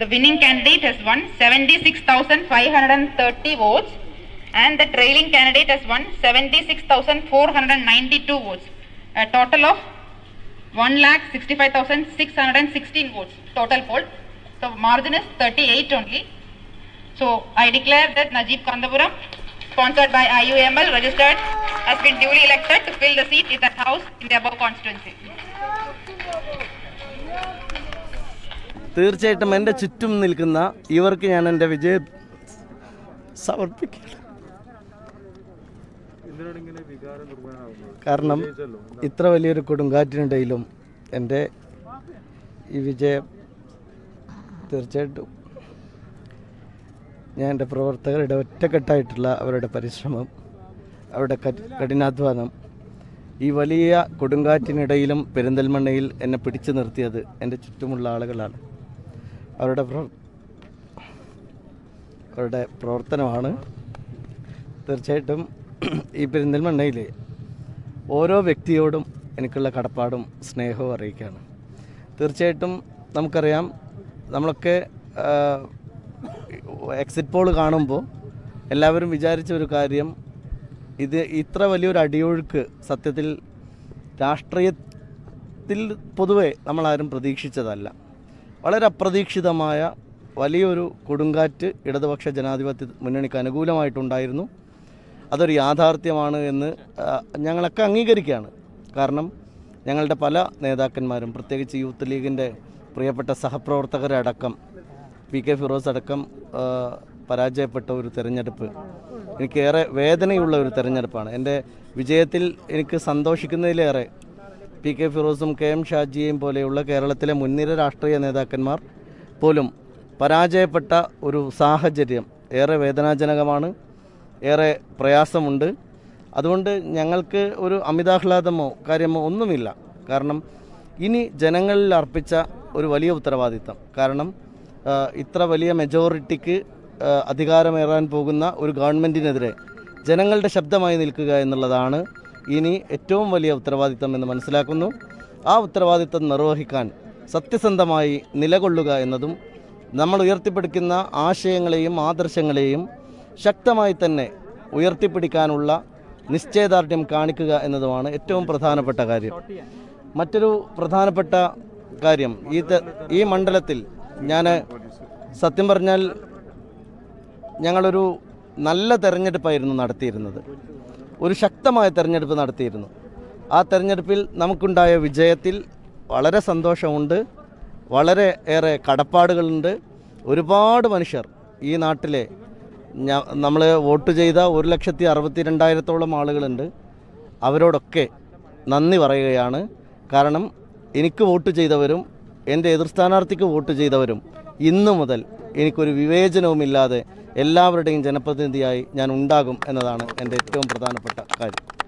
The winning candidate has won 76,530 votes and the trailing candidate has won 76,492 votes. A total of 1,65,616 votes total poll. So margin is 38 only. So I declare that Najib Kandapuram, sponsored by IUML, registered, has been duly elected to fill the seat in that house in the above constituency. തീർച്ചയായിട്ടും എൻ്റെ ചുറ്റും നിൽക്കുന്ന ഇവർക്ക് ഞാൻ എൻ്റെ വിജയം സമർപ്പിക്കുകയാണ് എന്തിനാണ് ഇങ്ങനെ വികാര നിർഭരനാകുന്നത് കാരണം ഇത്ര വലിയൊരു കൊടുങ്കാറ്റിനിടയിലും എൻ്റെ ഈ വിജയം തീർച്ചയായിട്ടും ഞാൻ എൻ്റെ പ്രവർത്തകരുടെ ഒറ്റക്കെട്ടായിട്ടുള്ള അവരുടെ പരിശ്രമം അവരുടെ കഠി- കഠിനാധ്വാനം ഈ വലിയ കൊടുങ്കാറ്റിനിടയിലും പെരിന്തൽമണ്ണയിൽ എന്നെ പിടിച്ചു നിർത്തിയത് എൻ്റെ ചുറ്റുമുള്ള ആളുകളാണ് അവരുടെ പ്രവർ അവരുടെ പ്രവർത്തനമാണ് തീർച്ചയായിട്ടും ഈ പെരിന്തൽമണ്ണയിൽ ഓരോ വ്യക്തിയോടും എനിക്കുള്ള കടപ്പാടും സ്നേഹവും അറിയിക്കുകയാണ് തീർച്ചയായിട്ടും നമുക്കറിയാം നമ്മളൊക്കെ എക്സിറ്റ് പോൾ കാണുമ്പോൾ എല്ലാവരും വിചാരിച്ച ഒരു കാര്യം ഇത് ഇത്ര വലിയൊരു അടിയൊഴുക്ക് സത്യത്തിൽ രാഷ്ട്രീയത്തിൽ പൊതുവെ നമ്മളാരും പ്രതീക്ഷിച്ചതല്ല വളരെ അപ്രതീക്ഷിതമായ വലിയൊരു കൊടുങ്കാറ്റ് ഇടതുപക്ഷ ജനാധിപത്യ മുന്നണിക്ക് അനുകൂലമായിട്ടുണ്ടായിരുന്നു അതൊരു യാഥാർത്ഥ്യമാണ് എന്ന് ആ, ഞങ്ങളൊക്കെ അംഗീകരിക്കുകയാണ് കാരണം ഞങ്ങളുടെ പല നേതാക്കന്മാരും പ്രത്യേകിച്ച് യൂത്ത് ലീഗിൻ്റെ പ്രിയപ്പെട്ട സഹപ്രവർത്തകരടക്കം പി കെ ഫിറോസ് അടക്കം ആ, പരാജയപ്പെട്ട ഒരു തെരഞ്ഞെടുപ്പ് എനിക്കേറെ വേദനയുള്ള ഒരു തെരഞ്ഞെടുപ്പാണ് എൻ്റെ വിജയത്തിൽ എനിക്ക് സന്തോഷിക്കുന്നതിലേറെ പി കെ ഫിറോസും കെ എം ഷാജിയെയും പോലെയുള്ള കേരളത്തിലെ മുൻനിര രാഷ്ട്രീയ നേതാക്കന്മാർ പോലും പരാജയപ്പെട്ട ഒരു സാഹചര്യം ഏറെ വേദനാജനകമാണ് ഏറെ പ്രയാസമുണ്ട് അതുകൊണ്ട് ഞങ്ങൾക്ക് ഒരു അമിതാഹ്ലാദമോ കാര്യമോ ഒന്നുമില്ല കാരണം ഇനി ജനങ്ങളിൽ അർപ്പിച്ച ഒരു വലിയ ഉത്തരവാദിത്തം കാരണം ആ, ഇത്ര വലിയ മെജോറിറ്റിക്ക് ആ, അധികാരമേറാൻ പോകുന്ന ഒരു ഗവൺമെൻറ്റിനെതിരെ ജനങ്ങളുടെ ശബ്ദമായി നിൽക്കുക എന്നുള്ളതാണ് ഇനി ഏറ്റവും വലിയ ഉത്തരവാദിത്തം എന്ന് മനസ്സിലാക്കുന്നു ആ ഉത്തരവാദിത്തം നിർവഹിക്കാൻ സത്യസന്ധമായി നിലകൊള്ളുക എന്നതും നമ്മൾ ഉയർത്തിപ്പിടിക്കുന്ന ആശയങ്ങളെയും ആദർശങ്ങളെയും ശക്തമായി തന്നെ ഉയർത്തിപ്പിടിക്കാനുള്ള നിശ്ചയദാർഢ്യം കാണിക്കുക എന്നതുമാണ് ഏറ്റവും പ്രധാനപ്പെട്ട കാര്യം മറ്റൊരു പ്രധാനപ്പെട്ട കാര്യം ഈ ത- ഈ മണ്ഡലത്തിൽ ഞാൻ സത്യം പറഞ്ഞാൽ ഞങ്ങളൊരു നല്ല തെരഞ്ഞെടുപ്പായിരുന്നു നടത്തിയിരുന്നത് ഒരു ശക്തമായ തെരഞ്ഞെടുപ്പ് നടത്തിയിരുന്നു ആ തെരഞ്ഞെടുപ്പിൽ നമുക്കുണ്ടായ വിജയത്തിൽ വളരെ സന്തോഷമുണ്ട് വളരെ ഏറെ കടപ്പാടുകളുണ്ട് ഒരുപാട് മനുഷ്യർ ഈ നാട്ടിലെ നമ്മൾ വോട്ട് ചെയ്ത ഒരു ലക്ഷത്തി അറുപത്തി രണ്ടായിരത്തോളം ആളുകളുണ്ട് അവരോടൊക്കെ നന്ദി പറയുകയാണ് കാരണം എനിക്ക് വോട്ട് ചെയ്തവരും എൻ്റെ എതിർ സ്ഥാനാർത്ഥിക്ക് വോട്ട് ചെയ്തവരും ഇന്നു മുതൽ എനിക്കൊരു വിവേചനവുമില്ലാതെ എല്ലാവരുടെയും ജനപ്രതിനിധിയായി ഞാൻ ഉണ്ടാകും എന്നതാണ് എൻ്റെ ഏറ്റവും പ്രധാനപ്പെട്ട കാര്യം